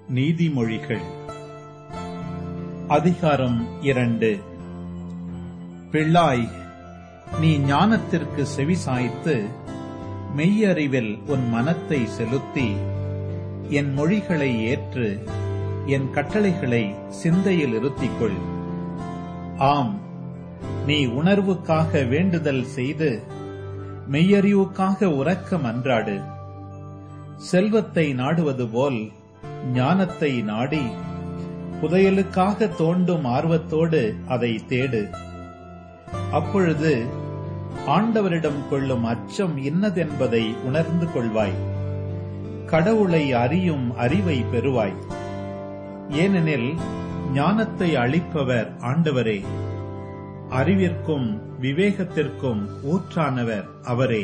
நீதிமொழிகள் அதிகாரம் இரண்டு பிள்ளாய் நீ ஞானத்திற்கு செவிசாய்த்து மெய்யறிவில் உன் மனத்தை செலுத்தி என் மொழிகளை ஏற்று என் கட்டளைகளை சிந்தையில் இருத்திக்கொள் ஆம் நீ உணர்வுக்காக வேண்டுதல் செய்து மெய்யறிவுக்காக உறக்க மன்றாடு செல்வத்தை நாடுவது போல் ஞானத்தை நாடி புதையலுக்காக தோண்டும் ஆர்வத்தோடு அதை தேடு அப்பொழுது ஆண்டவரிடம் கொள்ளும் அச்சம் இன்னதென்பதை உணர்ந்து கொள்வாய் கடவுளை அறியும் அறிவை பெறுவாய் ஏனெனில் ஞானத்தை அளிப்பவர் ஆண்டவரே அறிவிற்கும் விவேகத்திற்கும் ஊற்றானவர் அவரே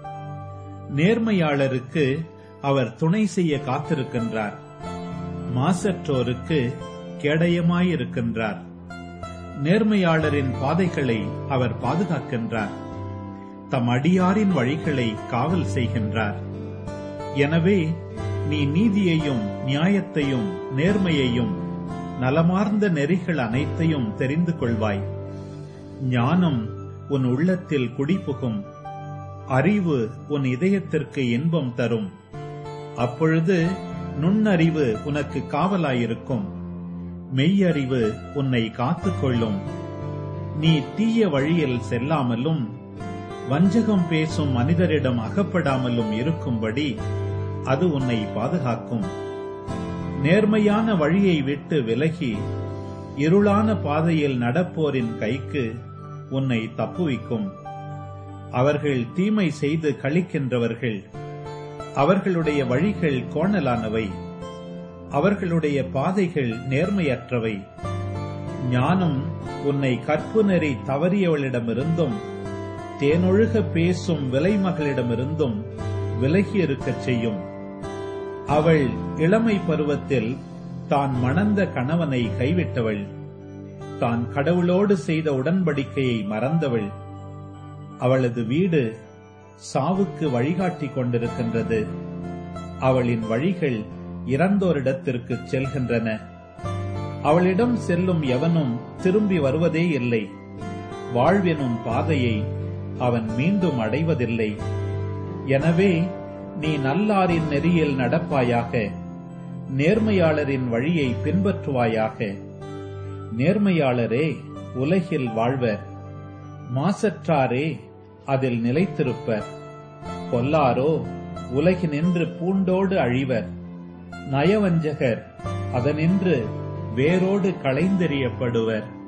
நேர்மையாளருக்கு அவர் துணை செய்ய காத்திருக்கின்றார் மாசற்றோருக்கு கேடயமாயிருக்கின்றார் நேர்மையாளரின் பாதைகளை அவர் பாதுகாக்கின்றார் தம் அடியாரின் வழிகளை காவல் செய்கின்றார் எனவே நீ நீதியையும் நியாயத்தையும் நேர்மையையும் நலமார்ந்த நெறிகள் அனைத்தையும் தெரிந்து கொள்வாய் ஞானம் உன் உள்ளத்தில் குடிபுகும் அறிவு உன் இதயத்திற்கு இன்பம் தரும் அப்பொழுது நுண்ணறிவு உனக்கு காவலாயிருக்கும் மெய்யறிவு உன்னை காத்துக்கொள்ளும் நீ தீய வழியில் செல்லாமலும் வஞ்சகம் பேசும் மனிதரிடம் அகப்படாமலும் இருக்கும்படி அது உன்னை பாதுகாக்கும் நேர்மையான வழியை விட்டு விலகி இருளான பாதையில் நடப்போரின் கைக்கு உன்னை தப்புவிக்கும் அவர்கள் தீமை செய்து கழிக்கின்றவர்கள் அவர்களுடைய வழிகள் கோணலானவை அவர்களுடைய பாதைகள் நேர்மையற்றவை ஞானம் உன்னை கற்பு நெறி தவறியவளிடமிருந்தும் தேனொழுக பேசும் விலைமகளிடமிருந்தும் விலகி இருக்கச் செய்யும் அவள் இளமை பருவத்தில் தான் மணந்த கணவனை கைவிட்டவள் தான் கடவுளோடு செய்த உடன்படிக்கையை மறந்தவள் அவளது வீடு சாவுக்கு வழிகாட்டிக் கொண்டிருக்கின்றது அவளின் வழிகள் இறந்தோரிடத்திற்கு செல்கின்றன அவளிடம் செல்லும் எவனும் திரும்பி வருவதே இல்லை வாழ்வெனும் பாதையை அவன் மீண்டும் அடைவதில்லை எனவே நீ நல்லாரின் நெறியில் நடப்பாயாக நேர்மையாளரின் வழியை பின்பற்றுவாயாக நேர்மையாளரே உலகில் வாழ்வர் மாசற்றாரே அதில் நிலைத்திருப்பர் பொல்லாரோ உலகினின்று பூண்டோடு அழிவர் நயவஞ்சகர் அதனின்று வேரோடு களைந்தெறியப்படுவர்